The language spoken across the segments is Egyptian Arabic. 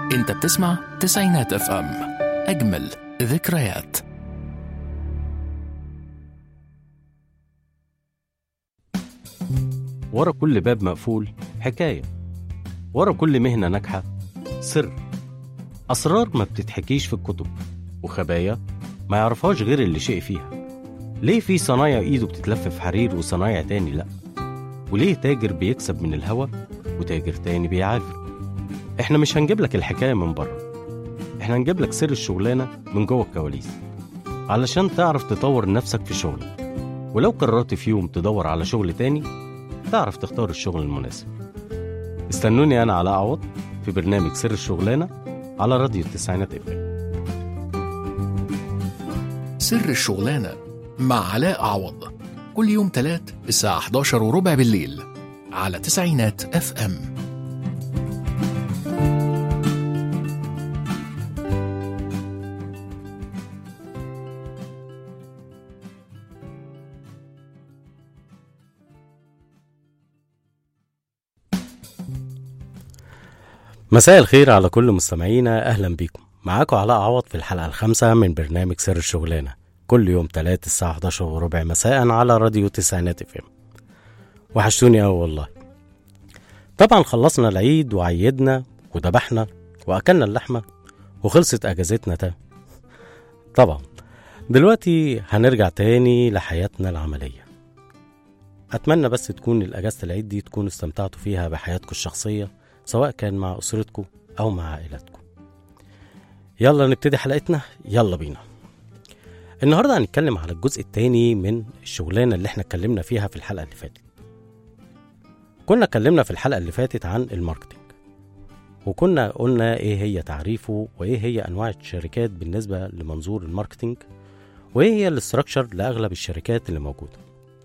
انت بتسمع تسعينات اف ام اجمل ذكريات ورا كل باب مقفول حكاية ورا كل مهنة ناجحة سر أسرار ما بتتحكيش في الكتب وخبايا ما يعرفهاش غير اللي شيء فيها ليه في صنايع إيده بتتلف في حرير وصنايع تاني لأ وليه تاجر بيكسب من الهوا وتاجر تاني بيعافر احنا مش هنجيب لك الحكاية من بره احنا هنجيب لك سر الشغلانة من جوه الكواليس علشان تعرف تطور نفسك في شغلك ولو قررت في يوم تدور على شغل تاني تعرف تختار الشغل المناسب استنوني أنا على أعوض في برنامج سر الشغلانة على راديو التسعينات اف سر الشغلانة مع علاء عوض كل يوم تلات الساعة 11 وربع بالليل على تسعينات اف ام مساء الخير على كل مستمعينا أهلا بيكم معاكم علاء عوض في الحلقة الخامسة من برنامج سر الشغلانة كل يوم تلات الساعة 11 وربع مساء على راديو تسعينات اف ام وحشتوني أوي والله طبعا خلصنا العيد وعيدنا وذبحنا وأكلنا اللحمة وخلصت أجازتنا تا طبعا دلوقتي هنرجع تاني لحياتنا العملية أتمنى بس تكون الأجازة العيد دي تكونوا استمتعتوا فيها بحياتكم الشخصية سواء كان مع أسرتكم أو مع عائلتكم يلا نبتدي حلقتنا يلا بينا النهاردة هنتكلم على الجزء التاني من الشغلانة اللي احنا اتكلمنا فيها في الحلقة اللي فاتت كنا اتكلمنا في الحلقة اللي فاتت عن الماركتينج وكنا قلنا ايه هي تعريفه وايه هي انواع الشركات بالنسبة لمنظور الماركتينج وايه هي الاستراكشر لاغلب الشركات اللي موجودة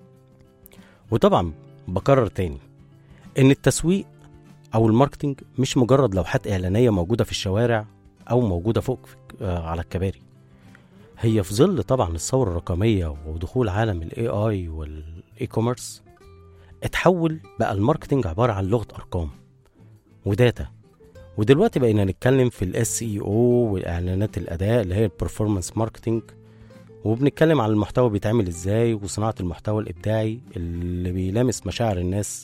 وطبعا بكرر تاني ان التسويق او الماركتينج مش مجرد لوحات اعلانيه موجوده في الشوارع او موجوده فوق في آه، على الكباري هي في ظل طبعا الثوره الرقميه ودخول عالم الاي اي والاي كوميرس اتحول بقى الماركتينج عباره عن لغه ارقام وداتا ودلوقتي بقينا نتكلم في الاس اي او واعلانات الاداء اللي هي البرفورمانس ماركتينج وبنتكلم عن المحتوى بيتعمل ازاي وصناعه المحتوى الابداعي اللي بيلامس مشاعر الناس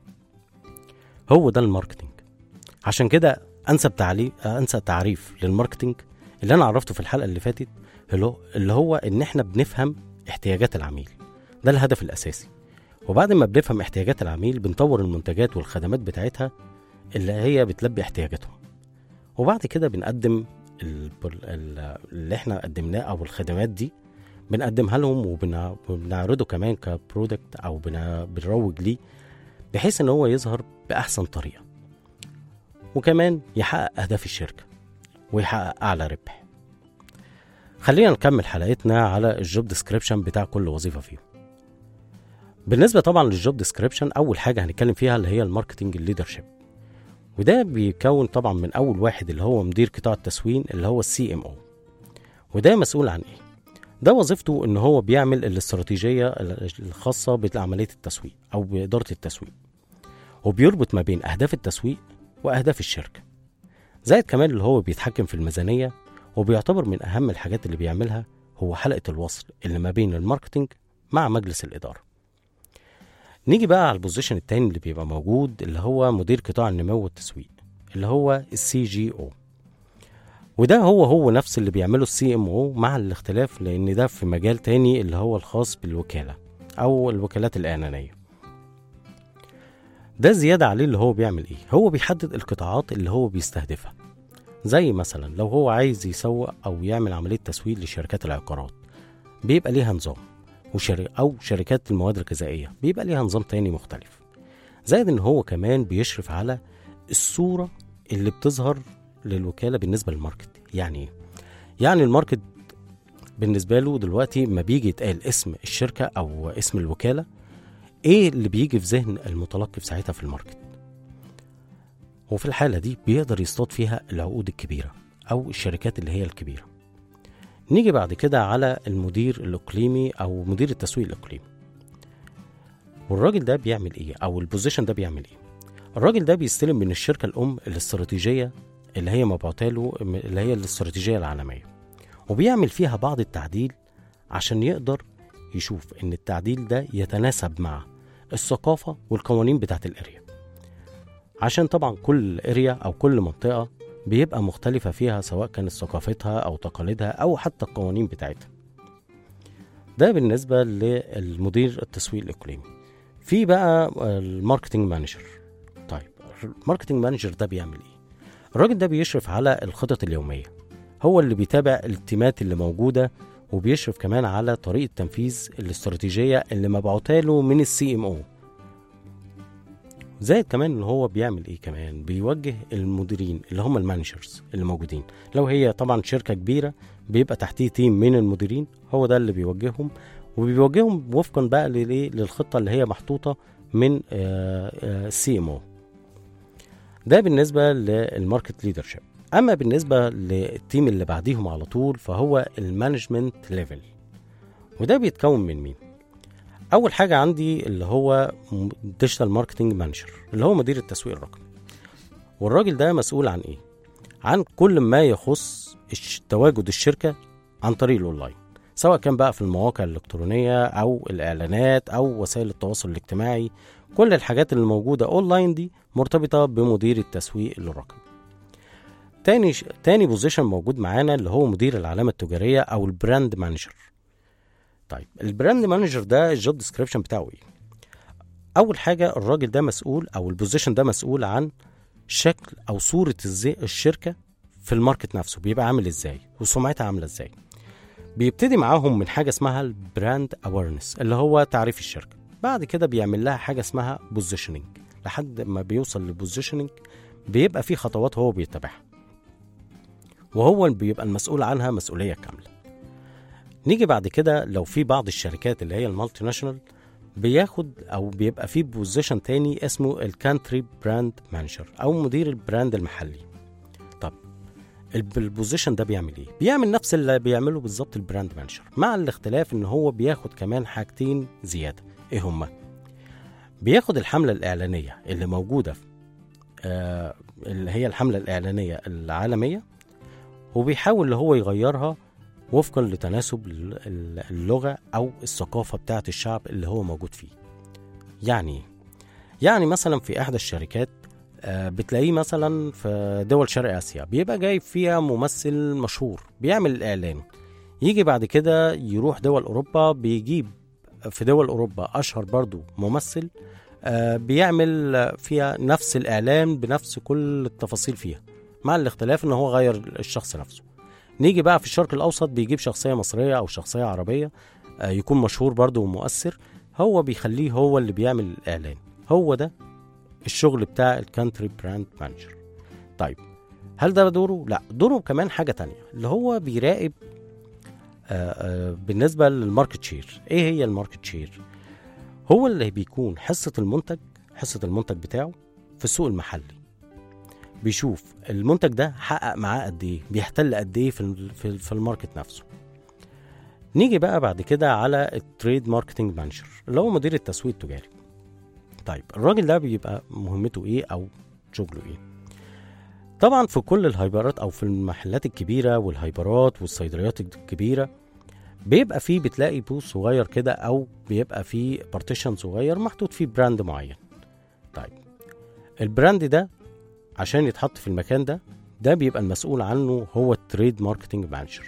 هو ده الماركتينج عشان كده انسب تعليق انسب تعريف للماركتينج اللي انا عرفته في الحلقه اللي فاتت اللي هو- اللي هو ان احنا بنفهم احتياجات العميل ده الهدف الاساسي وبعد ما بنفهم احتياجات العميل بنطور المنتجات والخدمات بتاعتها اللي هي بتلبي احتياجاتهم وبعد كده بنقدم ال- ال- اللي احنا قدمناه او الخدمات دي بنقدمها لهم وبنع- وبنعرضه كمان كبرودكت او بن- بنروج ليه بحيث ان هو يظهر باحسن طريقه وكمان يحقق اهداف الشركه ويحقق اعلى ربح خلينا نكمل حلقتنا على الجوب ديسكريبشن بتاع كل وظيفه فيهم بالنسبه طبعا للجوب ديسكريبشن اول حاجه هنتكلم فيها اللي هي الماركتنج ليدرشيب وده بيكون طبعا من اول واحد اللي هو مدير قطاع التسويق اللي هو السي ام او وده مسؤول عن ايه ده وظيفته ان هو بيعمل الاستراتيجيه الخاصه بعمليه التسويق او باداره التسويق وبيربط ما بين أهداف التسويق وأهداف الشركة زائد كمان اللي هو بيتحكم في الميزانية وبيعتبر من أهم الحاجات اللي بيعملها هو حلقة الوصل اللي ما بين الماركتينج مع مجلس الإدارة نيجي بقى على البوزيشن التاني اللي بيبقى موجود اللي هو مدير قطاع النمو والتسويق اللي هو السي جي او وده هو هو نفس اللي بيعمله السي ام او مع الاختلاف لان ده في مجال تاني اللي هو الخاص بالوكالة او الوكالات الاعلانية ده زيادة عليه اللي هو بيعمل ايه هو بيحدد القطاعات اللي هو بيستهدفها زي مثلا لو هو عايز يسوق او يعمل عملية تسويق لشركات العقارات بيبقى ليها نظام وشر... او شركات المواد الغذائية بيبقى ليها نظام تاني مختلف زائد ان هو كمان بيشرف على الصورة اللي بتظهر للوكالة بالنسبة للماركت يعني ايه يعني الماركت بالنسبة له دلوقتي ما بيجي يتقال اسم الشركة او اسم الوكالة ايه اللي بيجي في ذهن المتلقي في ساعتها في الماركت وفي الحالة دي بيقدر يصطاد فيها العقود الكبيرة أو الشركات اللي هي الكبيرة نيجي بعد كده على المدير الإقليمي أو مدير التسويق الإقليمي والراجل ده بيعمل إيه أو البوزيشن ده بيعمل إيه الراجل ده بيستلم من الشركة الأم الاستراتيجية اللي هي مبعوثة له اللي هي الاستراتيجية العالمية وبيعمل فيها بعض التعديل عشان يقدر يشوف ان التعديل ده يتناسب مع الثقافة والقوانين بتاعت الاريا عشان طبعا كل اريا او كل منطقة بيبقى مختلفة فيها سواء كانت ثقافتها او تقاليدها او حتى القوانين بتاعتها ده بالنسبة للمدير التسويق الإقليمي في بقى الماركتنج مانجر طيب الماركتنج مانجر ده بيعمل ايه الراجل ده بيشرف على الخطط اليومية هو اللي بيتابع التيمات اللي موجودة وبيشرف كمان على طريقة تنفيذ الاستراتيجية اللي مبعوتة له من السي ام او زائد كمان ان هو بيعمل ايه كمان بيوجه المديرين اللي هم المانجرز اللي موجودين لو هي طبعا شركة كبيرة بيبقى تحتيه تيم من المديرين هو ده اللي بيوجههم وبيوجههم وفقا بقى للايه للخطة اللي هي محطوطة من السي ام او ده بالنسبة للماركت ليدرشيب اما بالنسبه للتيم اللي بعديهم على طول فهو المانجمنت ليفل وده بيتكون من مين اول حاجه عندي اللي هو ديجيتال ماركتنج مانجر اللي هو مدير التسويق الرقمي والراجل ده مسؤول عن ايه عن كل ما يخص تواجد الشركه عن طريق الاونلاين سواء كان بقى في المواقع الالكترونيه او الاعلانات او وسائل التواصل الاجتماعي كل الحاجات اللي موجوده اونلاين دي مرتبطه بمدير التسويق الرقمي تاني ش... تاني بوزيشن موجود معانا اللي هو مدير العلامه التجاريه او البراند مانجر طيب البراند مانجر ده الجوب ديسكريبشن بتاعه ايه اول حاجه الراجل ده مسؤول او البوزيشن ده مسؤول عن شكل او صوره الزي... الشركه في الماركت نفسه بيبقى عامل ازاي وسمعتها عامله ازاي بيبتدي معاهم من حاجه اسمها البراند اويرنس اللي هو تعريف الشركه بعد كده بيعمل لها حاجه اسمها بوزيشننج لحد ما بيوصل للبوزيشننج بيبقى في خطوات هو بيتبعها وهو اللي بيبقى المسؤول عنها مسؤولية كاملة نيجي بعد كده لو في بعض الشركات اللي هي المالتي ناشونال بياخد او بيبقى في بوزيشن تاني اسمه الكانتري براند مانجر او مدير البراند المحلي طب البوزيشن ده بيعمل ايه بيعمل نفس اللي بيعمله بالظبط البراند مانجر مع الاختلاف ان هو بياخد كمان حاجتين زياده ايه هما بياخد الحمله الاعلانيه اللي موجوده في آه اللي هي الحمله الاعلانيه العالميه وبيحاول اللي هو يغيرها وفقا لتناسب اللغة أو الثقافة بتاعة الشعب اللي هو موجود فيه يعني يعني مثلا في إحدى الشركات بتلاقيه مثلا في دول شرق آسيا بيبقى جايب فيها ممثل مشهور بيعمل الإعلان يجي بعد كده يروح دول أوروبا بيجيب في دول أوروبا أشهر برضو ممثل بيعمل فيها نفس الإعلان بنفس كل التفاصيل فيها مع الاختلاف ان هو غير الشخص نفسه نيجي بقى في الشرق الاوسط بيجيب شخصيه مصريه او شخصيه عربيه يكون مشهور برضه ومؤثر هو بيخليه هو اللي بيعمل الاعلان هو ده الشغل بتاع الكانتري براند مانجر طيب هل ده دوره لا دوره كمان حاجه تانية اللي هو بيراقب آآ آآ بالنسبه للماركت شير ايه هي الماركت شير هو اللي بيكون حصه المنتج حصه المنتج بتاعه في السوق المحلي بيشوف المنتج ده حقق معاه قد ايه بيحتل قد ايه في في, في الماركت نفسه نيجي بقى بعد كده على التريد ماركتنج مانجر اللي هو مدير التسويق التجاري طيب الراجل ده بيبقى مهمته ايه او شغله ايه طبعا في كل الهايبرات او في المحلات الكبيره والهايبرات والصيدليات الكبيره بيبقى فيه بتلاقي بوث صغير كده او بيبقى فيه بارتيشن صغير محطوط فيه براند معين طيب البراند ده عشان يتحط في المكان ده ده بيبقى المسؤول عنه هو التريد ماركتنج مانجر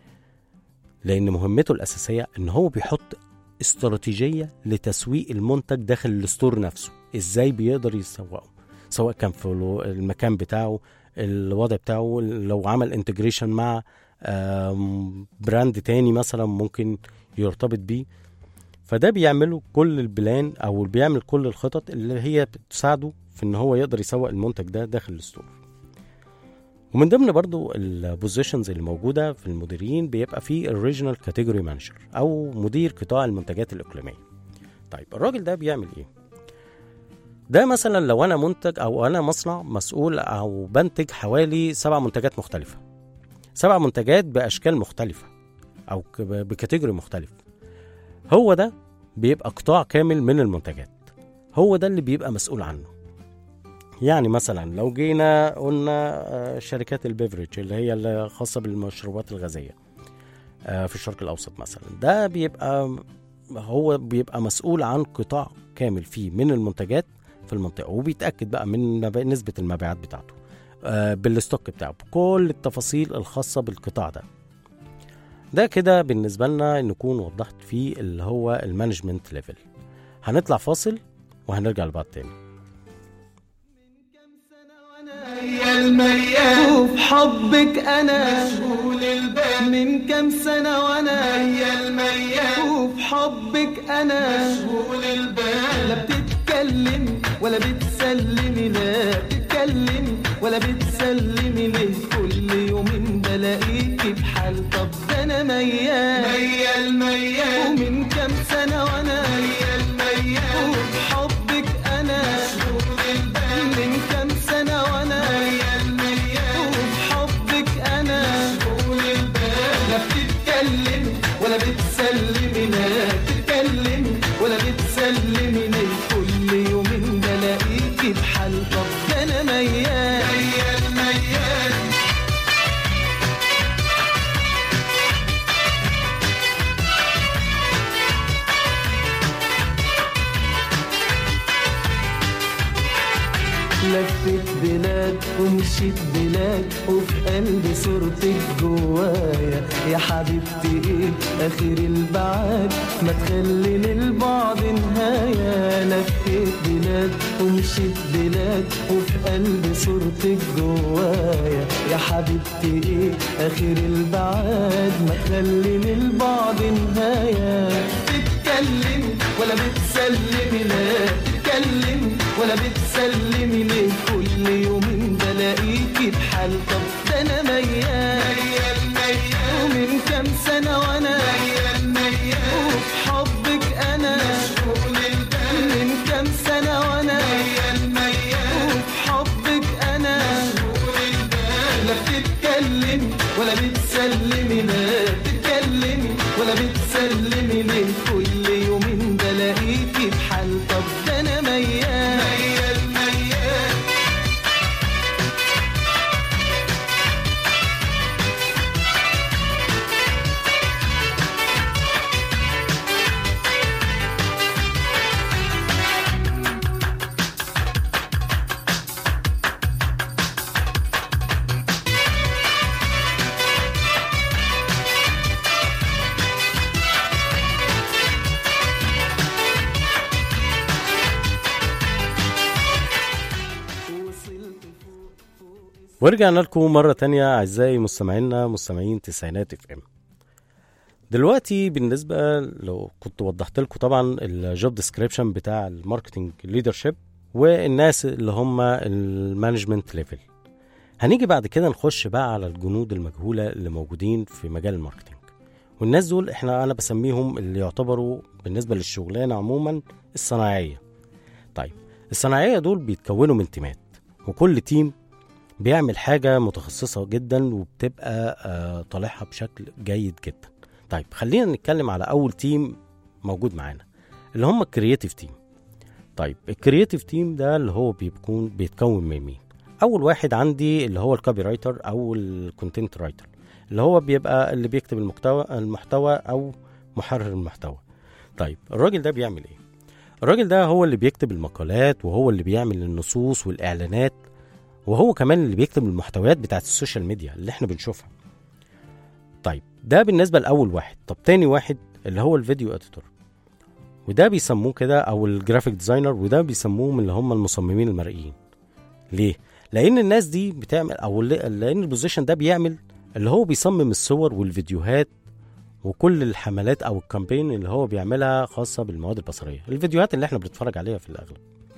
لان مهمته الاساسيه ان هو بيحط استراتيجيه لتسويق المنتج داخل الستور نفسه ازاي بيقدر يسوقه سواء كان في المكان بتاعه الوضع بتاعه لو عمل انتجريشن مع براند تاني مثلا ممكن يرتبط بيه فده بيعمله كل البلان او بيعمل كل الخطط اللي هي بتساعده في ان هو يقدر يسوق المنتج ده داخل الستور ومن ضمن برضو البوزيشنز اللي موجوده في المديرين بيبقى في الريجنال كاتيجوري مانجر او مدير قطاع المنتجات الاقليميه طيب الراجل ده بيعمل ايه ده مثلا لو انا منتج او انا مصنع مسؤول او بنتج حوالي سبع منتجات مختلفه سبع منتجات باشكال مختلفه او بكاتيجوري مختلف هو ده بيبقى قطاع كامل من المنتجات هو ده اللي بيبقى مسؤول عنه يعني مثلا لو جينا قلنا آه، شركات البيفرج اللي هي الخاصة بالمشروبات الغازية آه، في الشرق الأوسط مثلا ده بيبقى هو بيبقى مسؤول عن قطاع كامل فيه من المنتجات في المنطقة وبيتأكد بقى من مبا- نسبة المبيعات بتاعته آه، بالستوك بتاعه بكل التفاصيل الخاصة بالقطاع ده ده كده بالنسبة لنا نكون وضحت فيه اللي هو المانجمنت ليفل هنطلع فاصل وهنرجع لبعض تاني يا الميال وفي حبك انا مشغول البال من كام سنة وانا يا الميال وفي حبك انا مشغول البال لا بتتكلم ولا بتسلمي لا بتتكلمي ولا بتسلمي ليه كل يومين بلاقيكي بحال طب ده انا ميال ميال ميال ومن كام سنة وانا ميال ميال وفي حبك انا مشغول البال من كام سنة وانا ميال ميال وفي حبك انا مشغول البال لا بتتكلمي ولا بتسلمي لا بتتكلمي ولا بتسلمي ليه كل يومين بلاقيكي بحال طب ده انا ميال ميال ميال لفت بلاد ومشيت بلاد وفي قلبي صورتك جوايا يا حبيبتي ايه اخر البعاد ما تخلي للبعد نهاية لفت بلاد ومشيت بلاد وفي قلبي صورتك جوايا يا حبيبتي ايه اخر البعاد ما تخلي للبعد نهاية تتكلمي ولا بتسلمي لا تتكلمي ولا بتسلمي ليه كل يومين بلاقيكي بحال طب ده انا ميال ميال ميال ومن كام سنة وانا ميال ميال وفي حبك انا مشغول البال من كام سنة وانا ميال ميال وفي حبك انا مشغول البال لا بتتكلمي ولا بتسلمي لا بتتكلمي ولا بتسلمي ليه كل يومين بلاقيكي بحال طب ده انا ميال ميال ميال وصلت فوق فوق ورجعنا لكم مرة تانية أعزائي مستمعينا مستمعين تسعينات اف ام دلوقتي بالنسبة لو كنت وضحت لكم طبعا الجوب ديسكريبشن بتاع الماركتنج ليدرشيب والناس اللي هم المانجمنت ليفل هنيجي بعد كده نخش بقى على الجنود المجهولة اللي موجودين في مجال الماركتنج والناس دول احنا انا بسميهم اللي يعتبروا بالنسبة للشغلانة عموما الصناعية طيب الصناعية دول بيتكونوا من تيمات وكل تيم بيعمل حاجة متخصصة جدا وبتبقى آه، طالعها بشكل جيد جدا طيب خلينا نتكلم على أول تيم موجود معانا اللي هم الكرييتيف تيم طيب الكرييتيف تيم ده اللي هو بيكون بيتكون من مين أول واحد عندي اللي هو الكوبي رايتر أو الكونتنت رايتر اللي هو بيبقى اللي بيكتب المحتوى المحتوى أو محرر المحتوى طيب الراجل ده بيعمل ايه الراجل ده هو اللي بيكتب المقالات وهو اللي بيعمل النصوص والإعلانات وهو كمان اللي بيكتب المحتويات بتاعت السوشيال ميديا اللي احنا بنشوفها طيب ده بالنسبة لأول واحد طب تاني واحد اللي هو الفيديو اديتور وده بيسموه كده او الجرافيك ديزاينر وده بيسموهم اللي هم المصممين المرئيين ليه لان الناس دي بتعمل او ل- لان البوزيشن ده بيعمل اللي هو بيصمم الصور والفيديوهات وكل الحملات او الكامبين اللي هو بيعملها خاصه بالمواد البصريه الفيديوهات اللي احنا بنتفرج عليها في الاغلب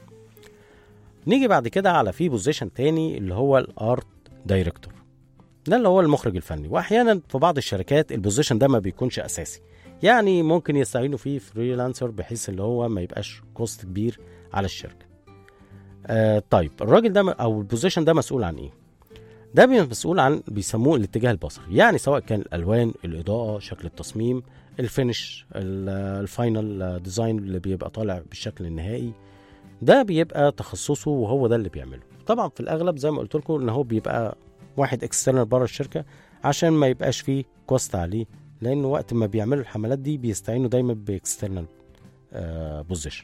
نيجي بعد كده على في بوزيشن تاني اللي هو الارت دايركتور ده اللي هو المخرج الفني واحيانا في بعض الشركات البوزيشن ده ما بيكونش اساسي يعني ممكن يستعينوا فيه فريلانسر بحيث اللي هو ما يبقاش كوست كبير على الشركه آه طيب الراجل ده م- او البوزيشن ده مسؤول عن ايه ده بي- مسؤول عن بيسموه الاتجاه البصري يعني سواء كان الالوان الاضاءه شكل التصميم الفينش ال- الفاينل ديزاين اللي بيبقى طالع بالشكل النهائي ده بيبقى تخصصه وهو ده اللي بيعمله طبعا في الاغلب زي ما قلت لكم ان هو بيبقى واحد اكسترنال بره الشركه عشان ما يبقاش فيه كوست عليه لان وقت ما بيعملوا الحملات دي بيستعينوا دايما باكسترنال بوزيشن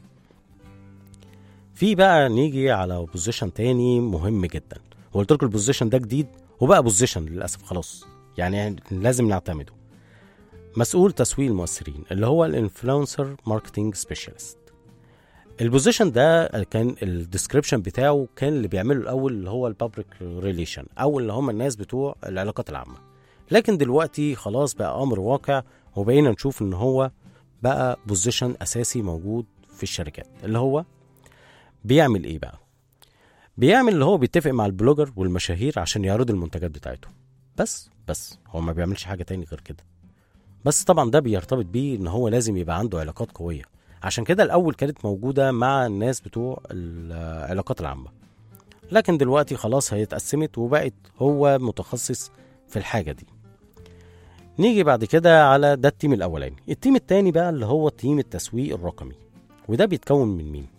في بقى نيجي على بوزيشن تاني مهم جدا وقلت لكم البوزيشن ده جديد وبقى بوزيشن للاسف خلاص يعني لازم نعتمده مسؤول تسويق المؤثرين اللي هو الانفلونسر ماركتنج سبيشالست البوزيشن ده كان الديسكريبشن بتاعه كان اللي بيعمله الاول اللي هو البابليك ريليشن او اللي هم الناس بتوع العلاقات العامه لكن دلوقتي خلاص بقى امر واقع وبقينا نشوف ان هو بقى بوزيشن اساسي موجود في الشركات اللي هو بيعمل ايه بقى بيعمل اللي هو بيتفق مع البلوجر والمشاهير عشان يعرضوا المنتجات بتاعتهم بس بس هو ما بيعملش حاجه تاني غير كده بس طبعا ده بيرتبط بيه ان هو لازم يبقى عنده علاقات قويه عشان كده الاول كانت موجوده مع الناس بتوع العلاقات العامه لكن دلوقتي خلاص هي اتقسمت وبقت هو متخصص في الحاجه دي نيجي بعد كده على ده التيم الاولاني التيم التاني بقى اللي هو تيم التسويق الرقمي وده بيتكون من مين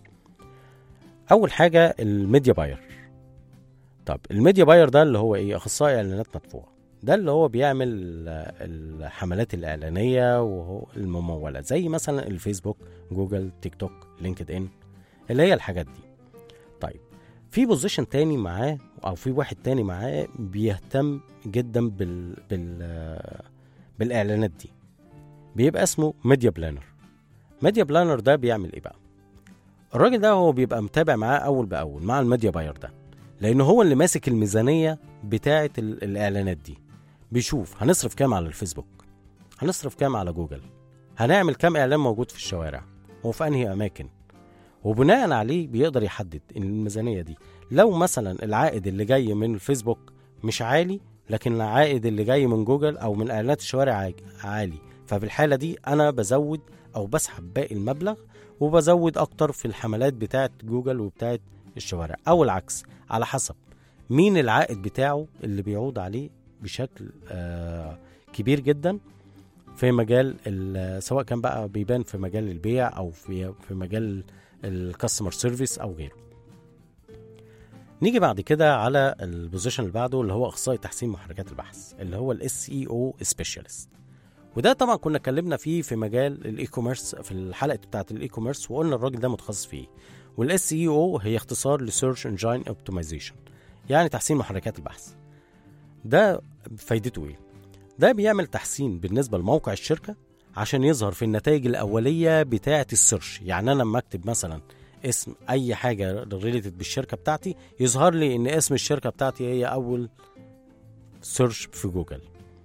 اول حاجه الميديا باير طب الميديا باير ده اللي هو ايه اخصائي اعلانات مدفوعه ده اللي هو بيعمل الحملات الاعلانيه وهو المموله زي مثلا الفيسبوك جوجل تيك توك لينكد ان اللي هي الحاجات دي طيب في بوزيشن تاني معاه او في واحد تاني معاه بيهتم جدا بال بال بالاعلانات دي بيبقى اسمه ميديا بلانر ميديا بلانر ده بيعمل ايه بقى الراجل ده هو بيبقى متابع معاه اول باول مع الميديا باير ده لانه هو اللي ماسك الميزانيه بتاعه الاعلانات دي بيشوف هنصرف كام على الفيسبوك هنصرف كام على جوجل هنعمل كام اعلان موجود في الشوارع وفي انهي اماكن وبناء عليه بيقدر يحدد ان الميزانيه دي لو مثلا العائد اللي جاي من الفيسبوك مش عالي لكن العائد اللي جاي من جوجل او من اعلانات الشوارع عالي ففي الحاله دي انا بزود او بسحب باقي المبلغ وبزود اكتر في الحملات بتاعه جوجل وبتاعه الشوارع او العكس على حسب مين العائد بتاعه اللي بيعود عليه بشكل آه كبير جدا في مجال سواء كان بقى بيبان في مجال البيع او في في مجال الكاستمر سيرفيس او غيره نيجي بعد كده على البوزيشن اللي بعده اللي هو اخصائي تحسين محركات البحث اللي هو الاس اي او سبيشالست وده طبعا كنا اتكلمنا فيه في مجال الاي كوميرس في الحلقه بتاعه الاي كوميرس وقلنا الراجل ده متخصص فيه والاس اي او هي اختصار لسيرش انجين اوبتمايزيشن يعني تحسين محركات البحث ده فايدته ايه ده بيعمل تحسين بالنسبه لموقع الشركه عشان يظهر في النتائج الاوليه بتاعه السيرش يعني انا لما اكتب مثلا اسم اي حاجه ريليتد بالشركه بتاعتي يظهر لي ان اسم الشركه بتاعتي هي اول سيرش في جوجل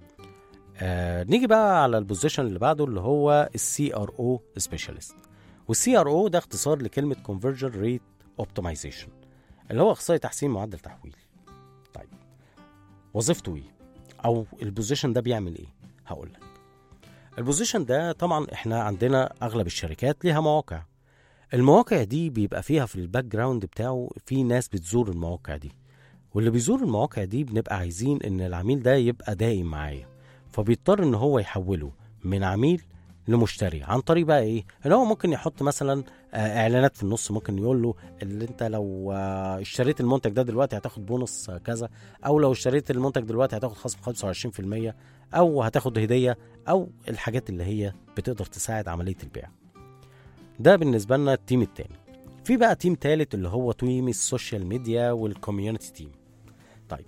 آه نيجي بقى على البوزيشن اللي بعده اللي هو السي ار او سبيشالست والسي ار او ده اختصار لكلمه كونفرجن ريت اوبتمايزيشن اللي هو اخصائي تحسين معدل تحويل طيب وظيفته ايه او البوزيشن ده بيعمل ايه هقول لك البوزيشن ده طبعا احنا عندنا اغلب الشركات ليها مواقع المواقع دي بيبقى فيها في الباك جراوند بتاعه في ناس بتزور المواقع دي واللي بيزور المواقع دي بنبقى عايزين ان العميل ده يبقى دايم معايا فبيضطر ان هو يحوله من عميل لمشتري عن طريق بقى ايه ان هو ممكن يحط مثلا اعلانات في النص ممكن يقول له اللي انت لو اشتريت المنتج ده دلوقتي هتاخد بونص كذا او لو اشتريت المنتج دلوقتي هتاخد خصم 25% او هتاخد هديه او الحاجات اللي هي بتقدر تساعد عمليه البيع ده بالنسبه لنا التيم التاني في بقى تيم تالت اللي هو تيم السوشيال ميديا والكوميونتي تيم طيب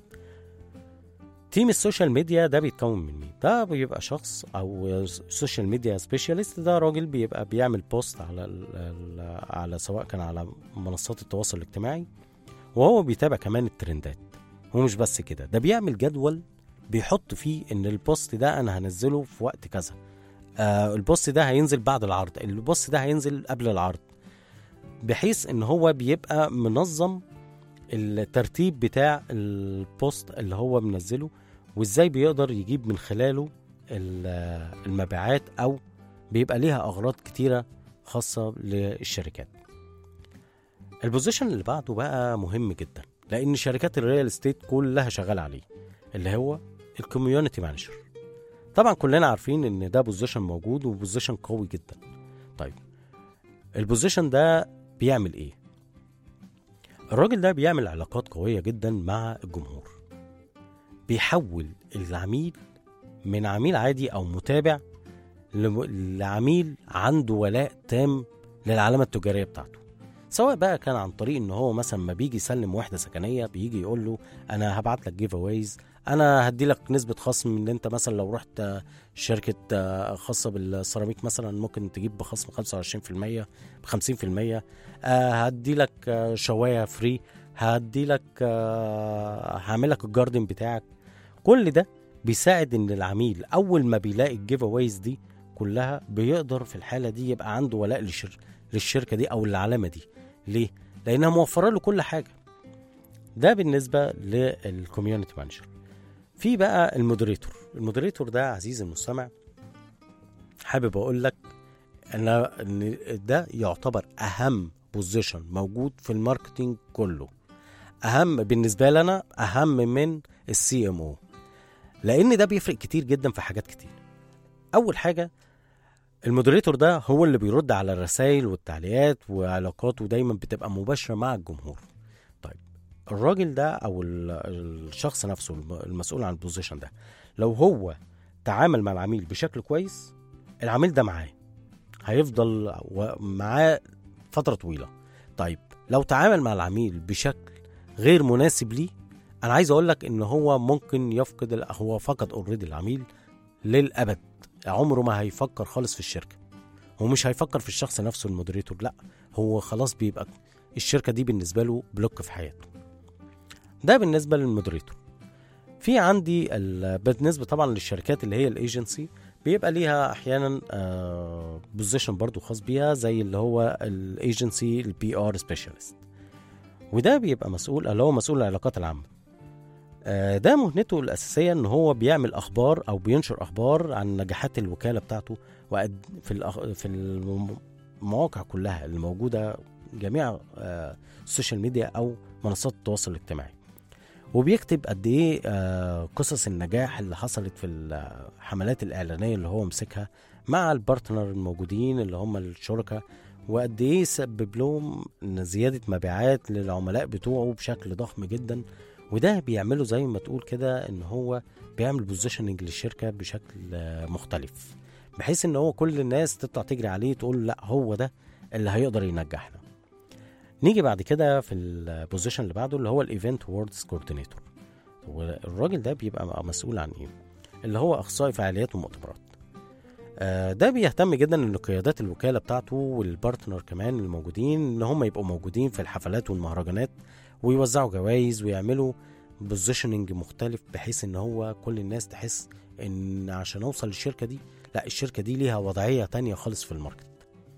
تيم السوشيال ميديا ده بيتكون من مين؟ ده بيبقى شخص او سوشيال ميديا سبيشالست ده راجل بيبقى بيعمل بوست على ال ال على سواء كان على منصات التواصل الاجتماعي وهو بيتابع كمان الترندات ومش بس كده ده بيعمل جدول بيحط فيه ان البوست ده انا هنزله في وقت كذا آه البوست ده هينزل بعد العرض البوست ده هينزل قبل العرض بحيث ان هو بيبقى منظم الترتيب بتاع البوست اللي هو منزله وازاي بيقدر يجيب من خلاله المبيعات او بيبقى ليها اغراض كتيره خاصه للشركات البوزيشن اللي بعده بقى مهم جدا لان شركات الريال استيت كلها شغاله عليه اللي هو الكوميونتي مانجر طبعا كلنا عارفين ان ده بوزيشن موجود وبوزيشن قوي جدا طيب البوزيشن ده بيعمل ايه الراجل ده بيعمل علاقات قوية جدا مع الجمهور بيحول العميل من عميل عادي أو متابع لم- لعميل عنده ولاء تام للعلامة التجارية بتاعته سواء بقى كان عن طريق ان هو مثلا ما بيجي يسلم وحده سكنيه بيجي يقول له انا هبعت لك جيف اويز انا هدي لك نسبه خصم ان انت مثلا لو رحت آه، شركه آه، خاصه بالسيراميك مثلا ممكن تجيب بخصم 25% ب 50% آه، هدي لك آه، شوايه فري هدي لك آه، هعمل لك الجاردن بتاعك كل ده بيساعد ان العميل اول ما بيلاقي الجيف اويز دي كلها بيقدر في الحاله دي يبقى عنده ولاء للشر... للشركه دي او العلامه دي ليه لانها موفره له كل حاجه ده بالنسبه للكوميونتي مانجر في بقى المودريتور المودريتور ده عزيزي المستمع حابب اقول لك ان ان ده يعتبر اهم بوزيشن موجود في الماركتينج كله اهم بالنسبه لنا اهم من السي ام او لان ده بيفرق كتير جدا في حاجات كتير اول حاجه المودريتور ده هو اللي بيرد على الرسائل والتعليقات وعلاقاته دايما بتبقى مباشره مع الجمهور طيب الراجل ده او ال- الشخص نفسه الم- المسؤول عن البوزيشن ده لو هو تعامل مع العميل بشكل كويس العميل ده معاه هيفضل و- معاه فتره طويله طيب لو تعامل مع العميل بشكل غير مناسب ليه انا عايز اقول لك ان هو ممكن يفقد ال- هو فقد اوريدي العميل للابد عمره ما هيفكر خالص في الشركه هو مش هيفكر في الشخص نفسه المودريتور لا هو خلاص بيبقى الشركه دي بالنسبه له بلوك في حياته ده بالنسبه للمودريتور في عندي ال- بالنسبه طبعا للشركات اللي هي الايجنسي بيبقى ليها احيانا بوزيشن برضو خاص بيها زي اللي هو الايجنسي البي ار سبيشالست وده بيبقى مسؤول اللي هو مسؤول العلاقات العامه آه، ده مهنته الأساسية إن هو بيعمل أخبار أو بينشر أخبار عن نجاحات الوكالة بتاعته وقد في الأخ... في المواقع كلها اللي موجودة جميع آه، السوشيال ميديا أو منصات التواصل الاجتماعي وبيكتب قد إيه آه، قصص النجاح اللي حصلت في الحملات الإعلانية اللي هو مسكها مع البارتنر الموجودين اللي هم الشركاء وقد إيه سبب لهم زيادة مبيعات للعملاء بتوعه بشكل ضخم جدا وده بيعمله زي ما تقول كده ان هو بيعمل بوزيشننج للشركه بشكل آه، مختلف بحيث ان هو كل الناس تطلع تجري عليه تقول لا هو ده اللي هيقدر ينجحنا نيجي بعد كده في البوزيشن اللي بعده اللي هو الايفنت ووردز كوردينيتور والراجل ده بيبقى مسؤول عن ايه اللي هو اخصائي فعاليات ومؤتمرات آه، ده بيهتم جدا ان قيادات الوكاله بتاعته والبارتنر كمان الموجودين ان هم يبقوا موجودين في الحفلات والمهرجانات ويوزعوا جوائز ويعملوا بوزيشننج مختلف بحيث ان هو كل الناس تحس ان عشان اوصل للشركه دي لا الشركه دي ليها وضعيه تانية خالص في الماركت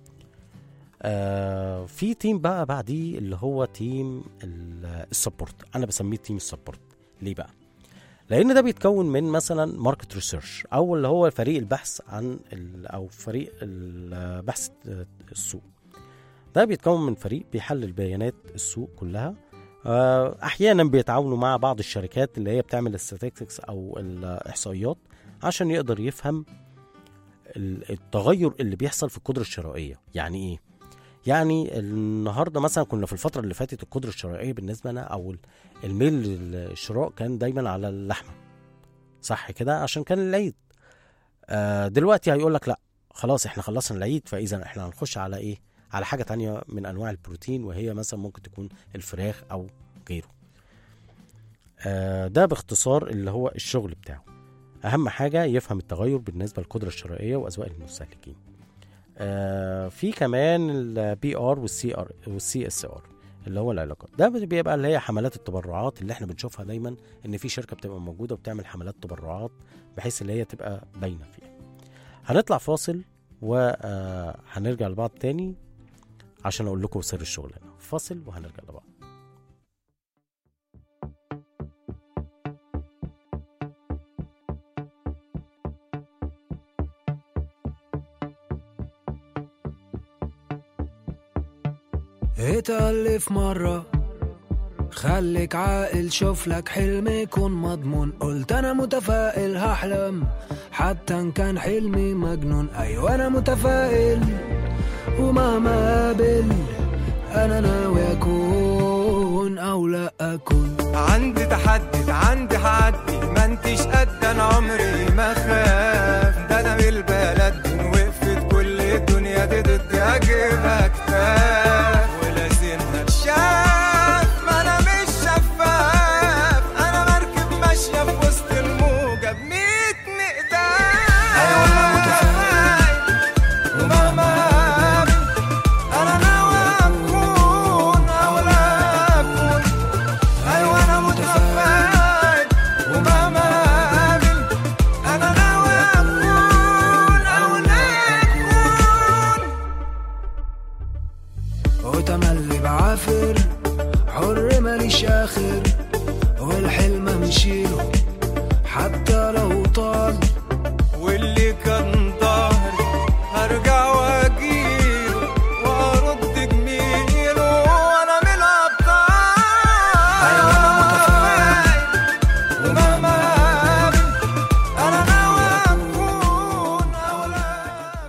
آه في تيم بقى بعديه اللي هو تيم السبورت انا بسميه تيم السبورت ليه بقى لان ده بيتكون من مثلا ماركت ريسيرش او اللي هو فريق البحث عن ال- او فريق البحث السوق ده بيتكون من فريق بيحلل بيانات السوق كلها آه، احيانا بيتعاونوا مع بعض الشركات اللي هي بتعمل الستاتكس او الاحصائيات عشان يقدر يفهم ال- التغير اللي بيحصل في القدره الشرائيه يعني ايه يعني النهارده مثلا كنا في الفتره اللي فاتت القدره الشرائيه بالنسبه لنا او ال- الميل للشراء كان دايما على اللحمه صح كده عشان كان العيد آه دلوقتي هيقول لك لا خلاص احنا خلصنا العيد فاذا احنا هنخش على ايه على حاجه تانية من انواع البروتين وهي مثلا ممكن تكون الفراخ او غيره آه ده باختصار اللي هو الشغل بتاعه اهم حاجه يفهم التغير بالنسبه للقدره الشرائيه واذواق المستهلكين آه في كمان البي ار والسي ار والسي اس ار اللي هو العلاقات ده بيبقى اللي هي حملات التبرعات اللي احنا بنشوفها دايما ان في شركه بتبقى موجوده وبتعمل حملات تبرعات بحيث اللي هي تبقى باينه فيها هنطلع فاصل وهنرجع لبعض تاني عشان اقول لكم سر الشغلانه فاصل وهنرجع لبعض اتألف مرة خليك عاقل شوف لك حلم يكون مضمون قلت انا متفائل هحلم حتى ان كان حلمي مجنون ايوه انا متفائل ومهما قابل انا ناوي اكون اكون عندي تحدي عندي حدي ما انتش قد انا عمري ما خاف ده انا من البلد دي وقفت كل الدنيا دي ضدي اجيبها كتاف ولازمها تشاف ما انا مش شفاف انا مركب ماشيه في وسط الموجه بميت مقدار أيوة أنا متفائل. ومهما قابل انا ناوي اكون اولى اكون ايوه انا متفائل ومهما قابل انا ناوي اكون اولى اكون وتملي بعافر حر ماليش اخر والحلم امشيله حتى لو طال واللي كان ظهري هرجع واجيله وارد جميله وانا من الابطال أيوة أنا متفائل. ومهما قابل انا ناوي اكون اولى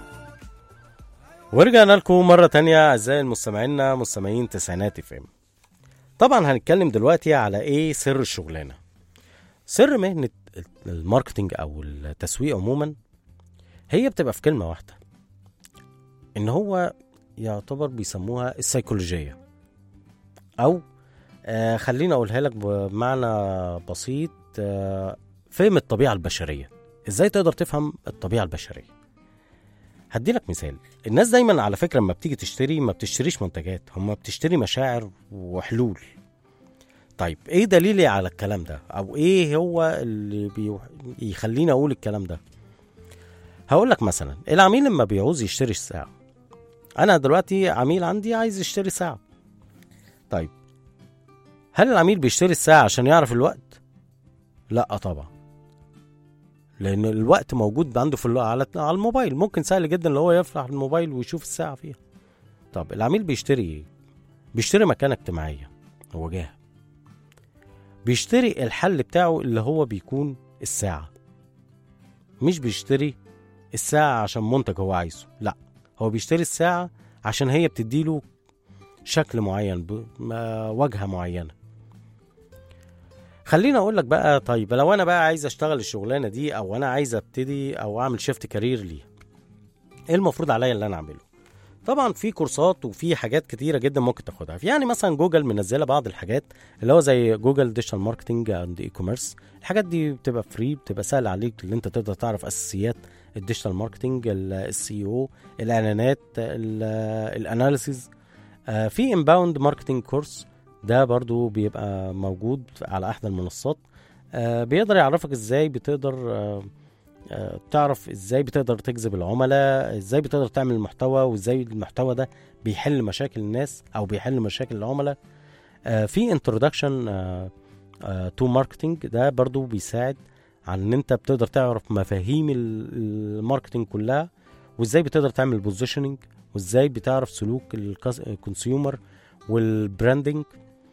ورجعنا لكم مرة تانية أعزائي المستمعين مستمعين تسعينات اف ام طبعا هنتكلم دلوقتي على ايه سر الشغلانة سر مهنة الماركتينج أو التسويق عموما هي بتبقى في كلمة واحدة إن هو يعتبر بيسموها السيكولوجية أو آه خليني أقولها لك بمعنى بسيط آه فهم الطبيعة البشرية إزاي تقدر تفهم الطبيعة البشرية هدي لك مثال الناس دايما على فكره لما بتيجي تشتري ما بتشتريش منتجات هم بتشتري مشاعر وحلول طيب ايه دليلي على الكلام ده او ايه هو اللي بي... يخليني اقول الكلام ده هقول لك مثلا العميل لما بيعوز يشتري ساعه انا دلوقتي عميل عندي عايز يشتري ساعه طيب هل العميل بيشتري الساعه عشان يعرف الوقت لا طبعا لان الوقت موجود عنده في ال- على على الموبايل ممكن سهل جدا اللي هو يفتح الموبايل ويشوف الساعه فيها طب العميل بيشتري ايه بيشتري مكانه اجتماعيه وجاهه بيشتري الحل بتاعه اللي هو بيكون الساعه مش بيشتري الساعه عشان منتج هو عايزه لا هو بيشتري الساعه عشان هي بتديله شكل معين ب- ما- واجهه معينه خليني اقول لك بقى طيب لو انا بقى عايز اشتغل الشغلانه دي او انا عايز ابتدي او اعمل شيفت كارير ليها ايه المفروض عليا اللي انا اعمله طبعا في كورسات وفي حاجات كتيره جدا ممكن تاخدها يعني مثلا جوجل منزله بعض الحاجات اللي هو زي جوجل ديجيتال ماركتنج اند اي كوميرس الحاجات دي بتبقى فري بتبقى سهل عليك ان انت تقدر تعرف اساسيات الديجيتال ماركتنج السي او الاعلانات الاناليسيز في انباوند ماركتنج كورس ده برضو بيبقى موجود على احدى المنصات آه، بيقدر يعرفك ازاي بتقدر آه، آه، تعرف ازاي بتقدر تجذب العملاء ازاي بتقدر تعمل المحتوى وازاي المحتوى ده بيحل مشاكل الناس او بيحل مشاكل العملاء آه، في انترودكشن تو ماركتنج ده برضو بيساعد على ان انت بتقدر تعرف مفاهيم ال- الماركتنج كلها وازاي بتقدر تعمل بوزيشننج وازاي بتعرف سلوك الكونسيومر والبراندنج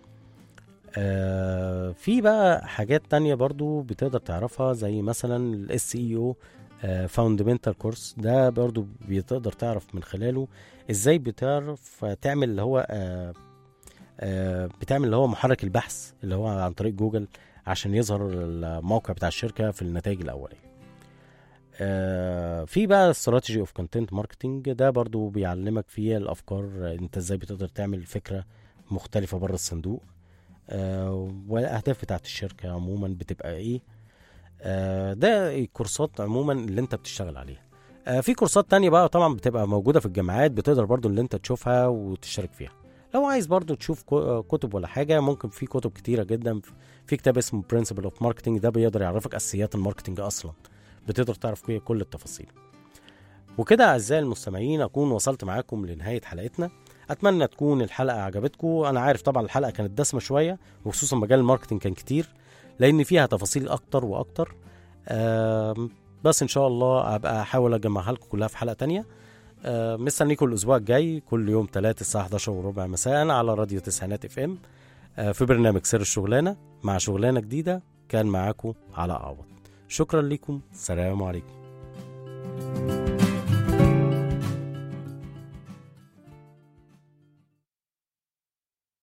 آه في بقى حاجات تانية برضو بتقدر تعرفها زي مثلا الاس اي او فاوندمنتال كورس ده برضو بتقدر تعرف من خلاله ازاي بتعرف تعمل اللي هو آه آه بتعمل اللي هو محرك البحث اللي هو عن طريق جوجل عشان يظهر الموقع بتاع الشركة في النتائج الأولية آه، في بقى استراتيجي اوف كونتنت ماركتنج ده برضو بيعلمك فيه الافكار آه، انت ازاي بتقدر تعمل فكره مختلفه بره الصندوق آه، والاهداف بتاعت الشركه عموما بتبقى ايه آه، ده الكورسات عموما اللي انت بتشتغل عليها آه، في كورسات تانية بقى طبعا بتبقى موجودة في الجامعات بتقدر برضو اللي انت تشوفها وتشترك فيها لو عايز برضو تشوف كو- كتب ولا حاجة ممكن في كتب كتيرة جدا في كتاب اسمه Principle of Marketing ده بيقدر يعرفك أساسيات الماركتينج أصلا بتقدر تعرف فيه كل التفاصيل وكده أعزائي المستمعين أكون وصلت معاكم لنهاية حلقتنا أتمنى تكون الحلقة عجبتكم أنا عارف طبعا الحلقة كانت دسمة شوية وخصوصا مجال الماركتينج كان كتير لأن فيها تفاصيل أكتر وأكتر آم، بس إن شاء الله أبقى أحاول أجمعها لكم كلها في حلقة تانية آه، مستنيكم الأسبوع الجاي كل يوم تلات الساعة 11 وربع مساء على راديو تسعينات اف ام في برنامج سر الشغلانة مع شغلانة جديدة كان معاكم على عوض شكرا لكم سلام عليكم